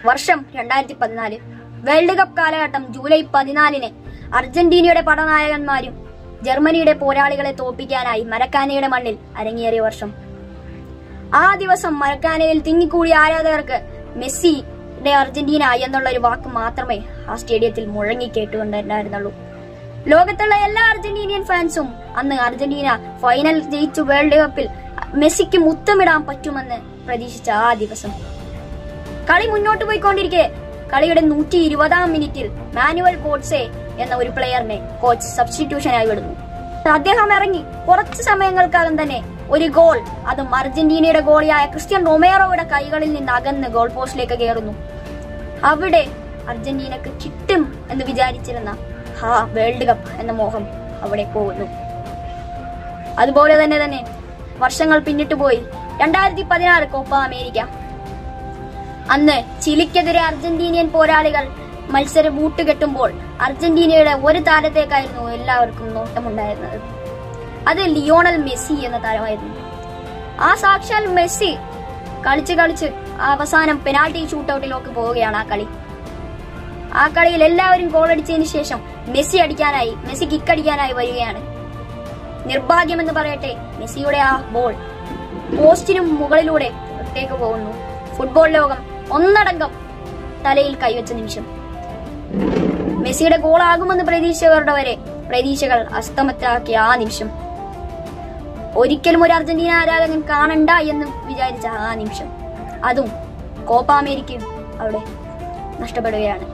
വർഷം രണ്ടായിരത്തി പതിനാല് വേൾഡ് കപ്പ് കാലഘട്ടം ജൂലൈ പതിനാലിന് അർജന്റീനയുടെ പടനായകന്മാരും ജർമ്മനിയുടെ പോരാളികളെ തോൽപ്പിക്കാനായി മരക്കാനയുടെ മണ്ണിൽ അരങ്ങേറിയ വർഷം ആ ദിവസം മരക്കാനയിൽ തിങ്ങിക്കൂടിയ ആരാധകർക്ക് മെസ്സിയുടെ അർജന്റീന എന്നുള്ള ഒരു വാക്ക് മാത്രമേ ആ സ്റ്റേഡിയത്തിൽ മുഴങ്ങി കേട്ടുകൊണ്ടിരുന്നുള്ളൂ ലോകത്തുള്ള എല്ലാ അർജന്റീനിയൻ ഫാൻസും അന്ന് അർജന്റീന ഫൈനൽ ജയിച്ചു വേൾഡ് കപ്പിൽ മെസ്സിക്ക് മുത്തമിടാൻ പറ്റുമെന്ന് പ്രതീക്ഷിച്ച ആ ദിവസം കളി മുന്നോട്ട് പോയിക്കൊണ്ടിരിക്കെ കളിയുടെ നൂറ്റി ഇരുപതാം മിനിറ്റിൽ മാനുവൽ ഗോഡ്സെ എന്ന ഒരു പ്ലെയറിനെ കോച്ച് സബ്സ്റ്റിറ്റ്യൂഷനായി വിടുന്നു അദ്ദേഹം ഇറങ്ങി കുറച്ച് സമയങ്ങൾക്കകം തന്നെ ഒരു ഗോൾ അതും അർജന്റീനയുടെ ഗോളിയായ ക്രിസ്ത്യൻ റൊമേറോയുടെ കൈകളിൽ നിന്ന് അകന്ന് ഗോൾ പോസ്റ്റിലേക്ക് കയറുന്നു അവിടെ അർജന്റീനക്ക് കിട്ടും എന്ന് വിചാരിച്ചിരുന്ന ഹാ വേൾഡ് കപ്പ് എന്ന മോഹം അവിടെ പോകുന്നു അതുപോലെ തന്നെ തന്നെ വർഷങ്ങൾ പിന്നിട്ട് പോയി രണ്ടായിരത്തി പതിനാറ് കോപ്പ അമേരിക്ക അന്ന് ചിലിക്കെതിരെ അർജന്റീനിയൻ പോരാളികൾ മത്സരം കൂട്ടുകെട്ടുമ്പോൾ അർജന്റീനയുടെ ഒരു താരത്തേക്കായിരുന്നു എല്ലാവർക്കും നോട്ടമുണ്ടായിരുന്നത് അത് ലിയോണൽ മെസ്സി എന്ന താരമായിരുന്നു ആ സാക്ഷാൽ മെസ്സി കളിച്ച് കളിച്ച് അവസാനം പെനാൽറ്റി ഷൂട്ടൌട്ടിലേക്ക് പോവുകയാണ് ആ കളി ആ കളിയിൽ എല്ലാവരും ഗോൾ അടിച്ചതിന് ശേഷം മെസ്സി അടിക്കാനായി മെസ്സി കിക്ക് അടിക്കാനായി വരികയാണ് നിർഭാഗ്യമെന്ന് പറയട്ടെ മെസ്സിയുടെ ആ ബോൾ പോസ്റ്റിനും മുകളിലൂടെ പുറത്തേക്ക് പോകുന്നു ഫുട്ബോൾ ലോകം ഒന്നടങ്കം തലയിൽ കൈവച്ച നിമിഷം മെസ്സിയുടെ ഗോളാകുമെന്ന് പ്രതീക്ഷകരുടെ വരെ പ്രതീക്ഷകൾ അസ്തമത്താക്കിയ ആ നിമിഷം ഒരിക്കലും ഒരു അർജന്റീന ആരാധകൻ കാണണ്ട എന്ന് വിചാരിച്ച ആ നിമിഷം അതും കോപ്പ അമേരിക്കയും അവിടെ നഷ്ടപ്പെടുകയാണ്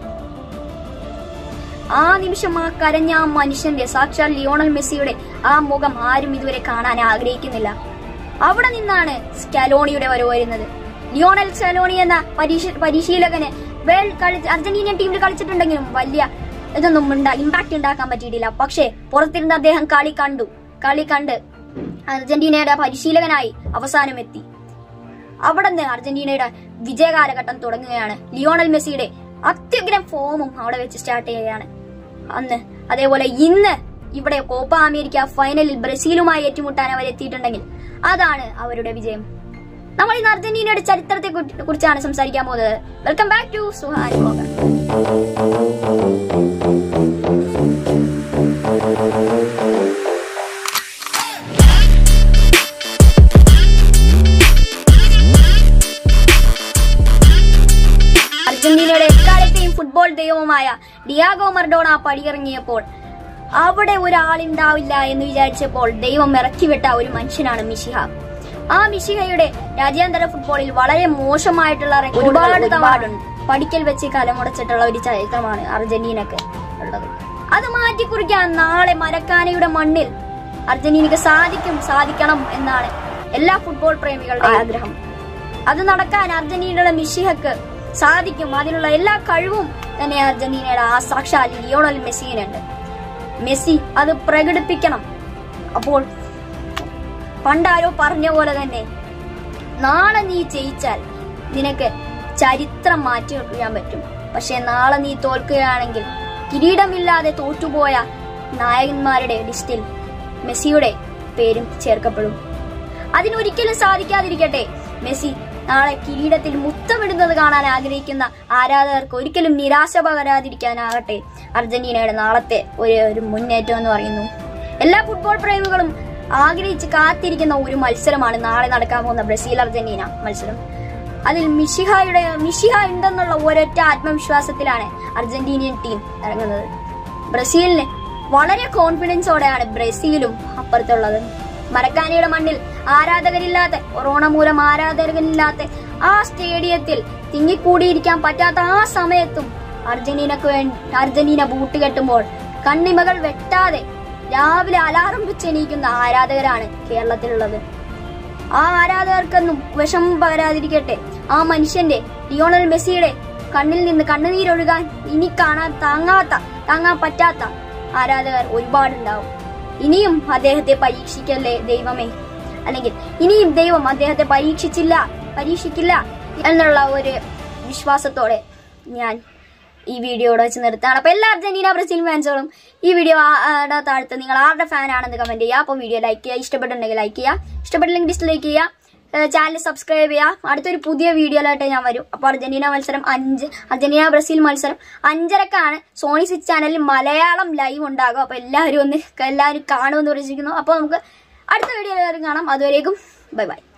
ആ നിമിഷം ആ കരഞ്ഞ ആ മനുഷ്യന്റെ സാക്ഷാൽ ലിയോണൽ മെസ്സിയുടെ ആ മുഖം ആരും ഇതുവരെ കാണാൻ ആഗ്രഹിക്കുന്നില്ല അവിടെ നിന്നാണ് സ്കാലോണിയുടെ വരവ് വരുന്നത് ലിയോണൽ സ്കാലോണി എന്ന പരീക്ഷ പരിശീലകന് വേൾ കളി അർജന്റീനിയൻ ടീമിൽ കളിച്ചിട്ടുണ്ടെങ്കിലും വലിയ ഇതൊന്നും ഇമ്പാക്ട് ഉണ്ടാക്കാൻ പറ്റിയിട്ടില്ല പക്ഷേ പുറത്തിരുന്ന് അദ്ദേഹം കളി കണ്ടു കളി കണ്ട് അർജന്റീനയുടെ പരിശീലകനായി അവസാനം എത്തി അവിടെ നിന്ന് അർജന്റീനയുടെ വിജയകാലഘട്ടം തുടങ്ങുകയാണ് ലിയോണൽ മെസ്സിയുടെ അത്യുഗ്രം ഫോമും അവിടെ വെച്ച് സ്റ്റാർട്ട് ചെയ്യുകയാണ് അന്ന് അതേപോലെ ഇന്ന് ഇവിടെ കോപ്പ അമേരിക്ക ഫൈനലിൽ ബ്രസീലുമായി ഏറ്റുമുട്ടാൻ അവർ എത്തിയിട്ടുണ്ടെങ്കിൽ അതാണ് അവരുടെ വിജയം നമ്മൾ ഇന്ന് അർജന്റീനയുടെ ചരിത്രത്തെ കുറി- കുറിച്ചാണ് സംസാരിക്കാൻ പോകുന്നത് welcome back to Suhani Mohan അർജന്റീനയുടെ എക്കാലത്തെയും ഫുട്ബോൾ ദൈവമായ ഡിയാഗോ മർഡോണ പടിയിറങ്ങിയപ്പോൾ അവിടെ ഒരാളുണ്ടാവില്ല എന്ന് വിചാരിച്ചപ്പോൾ ദൈവം ഇറക്കിവിട്ട ഒരു മനുഷ്യനാണ് മിഷിഹ ആ മിഷിഹയുടെ രാജ്യാന്തര ഫുട്ബോളിൽ വളരെ മോശമായിട്ടുള്ള റെക്കോർഡുകൾ ഒരുപാട് തവണ പഠിക്കൽ വെച്ച് കലമുടച്ചിട്ടുള്ള ഒരു ചരിത്രമാണ് അർജന്റീനക്ക് ഉള്ളത് അത് മാറ്റിക്കുറിക്കാൻ നാളെ മരക്കാനയുടെ മണ്ണിൽ അർജന്റീനക്ക് സാധിക്കും സാധിക്കണം എന്നാണ് എല്ലാ ഫുട്ബോൾ പ്രേമികളുടെ ആഗ്രഹം അത് നടക്കാൻ അർജന്റീനയുടെ മിഷിഹക്ക് സാധിക്കും അതിനുള്ള എല്ലാ കഴിവും തന്നെ അർജന്റീനയുടെ ആ സാക്ഷാൽ ലിയോണൽ മെസ്സിയിനുണ്ട് മെസ്സി അത് പ്രകടിപ്പിക്കണം അപ്പോൾ പണ്ടാരോ പറഞ്ഞ പോലെ തന്നെ നാളെ നീ ജയിച്ചാൽ നിനക്ക് ചരിത്രം മാറ്റി വെക്കാൻ പറ്റും പക്ഷെ നാളെ നീ തോൽക്കുകയാണെങ്കിൽ കിരീടമില്ലാതെ തോറ്റുപോയ നായകന്മാരുടെ ലിസ്റ്റിൽ മെസ്സിയുടെ പേരും ചേർക്കപ്പെടും അതിനൊരിക്കലും സാധിക്കാതിരിക്കട്ടെ മെസ്സി നാളെ കിരീടത്തിൽ മുത്തമിടുന്നത് കാണാൻ ആഗ്രഹിക്കുന്ന ആരാധകർക്ക് ഒരിക്കലും നിരാശ പകരാതിരിക്കാനാകട്ടെ അർജന്റീനയുടെ നാളത്തെ ഒരു ഒരു മുന്നേറ്റം എന്ന് പറയുന്നു എല്ലാ ഫുട്ബോൾ പ്രേമികളും ആഗ്രഹിച്ച് കാത്തിരിക്കുന്ന ഒരു മത്സരമാണ് നാളെ നടക്കാൻ പോകുന്ന ബ്രസീൽ അർജന്റീന മത്സരം അതിൽ മിഷിഹായുടെ മിഷിഹ ഉണ്ടെന്നുള്ള ഒരൊറ്റ ആത്മവിശ്വാസത്തിലാണ് അർജന്റീനിയൻ ടീം ഇറങ്ങുന്നത് ബ്രസീലിന് വളരെ കോൺഫിഡൻസോടെയാണ് ബ്രസീലും അപ്പുറത്തുള്ളത് മരക്കാനയുടെ മണ്ണിൽ ആരാധകരില്ലാത്ത കൊറോണ മൂലം ആരാധകരില്ലാത്ത ആ സ്റ്റേഡിയത്തിൽ തിങ്ങിക്കൂടിയിരിക്കാൻ പറ്റാത്ത ആ സമയത്തും അർജന്റീനക്ക് വേണ്ടി അർജന്റീന ബൂട്ട് കെട്ടുമ്പോൾ കണ്ണിമകൾ വെട്ടാതെ രാവിലെ അലാറം വെച്ച് എണീക്കുന്ന ആരാധകരാണ് കേരളത്തിലുള്ളത് ആ ആരാധകർക്കൊന്നും വിഷമം പകരാതിരിക്കട്ടെ ആ മനുഷ്യന്റെ ലിയോണൽ മെസ്സിയുടെ കണ്ണിൽ നിന്ന് കണ്ണുനീരൊഴുകാൻ ഇനി കാണാൻ താങ്ങാത്ത താങ്ങാൻ പറ്റാത്ത ആരാധകർ ഒരുപാടുണ്ടാവും ഇനിയും അദ്ദേഹത്തെ പരീക്ഷിക്കല്ലേ ദൈവമേ അല്ലെങ്കിൽ ഇനിയും ദൈവം അദ്ദേഹത്തെ പരീക്ഷിച്ചില്ല പരീക്ഷിക്കില്ല എന്നുള്ള ഒരു വിശ്വാസത്തോടെ ഞാൻ ഈ വീഡിയോ ഇവിടെ വെച്ച് നിർത്താണ് അപ്പൊ എല്ലാ അർജന്റീന ബ്രസീൽ ഫാൻസുകളും ഈ വീഡിയോ താഴത്ത് നിങ്ങൾ ആരുടെ ഫാൻ ആണെന്ന് കമന്റ് ചെയ്യുക അപ്പോൾ വീഡിയോ ലൈക്ക് ചെയ്യുക ഇഷ്ടപ്പെട്ടുണ്ടെങ്കിൽ ലൈക്ക് ചെയ്യുക ഇഷ്ടപ്പെട്ടില്ലെങ്കിൽ ഡിസ്ലൈക്ക് ചെയ്യുക ചാനൽ സബ്സ്ക്രൈബ് ചെയ്യുക അടുത്തൊരു പുതിയ വീഡിയോയിലായിട്ട് ഞാൻ വരും അപ്പോൾ അർജന്റീന മത്സരം അഞ്ച് അർജന്റീന ബ്രസീൽ മത്സരം അഞ്ചരക്കാണ് സോണി സ്വിച്ച് ചാനലിൽ മലയാളം ലൈവ് ഉണ്ടാകും അപ്പോൾ എല്ലാവരും ഒന്ന് എല്ലാവരും കാണുമെന്ന് പ്രതീക്ഷിക്കുന്നു അപ്പോൾ നമുക്ക് അടുത്ത വീഡിയോയിൽ കാണാം അതുവരേക്കും ബൈ ബൈ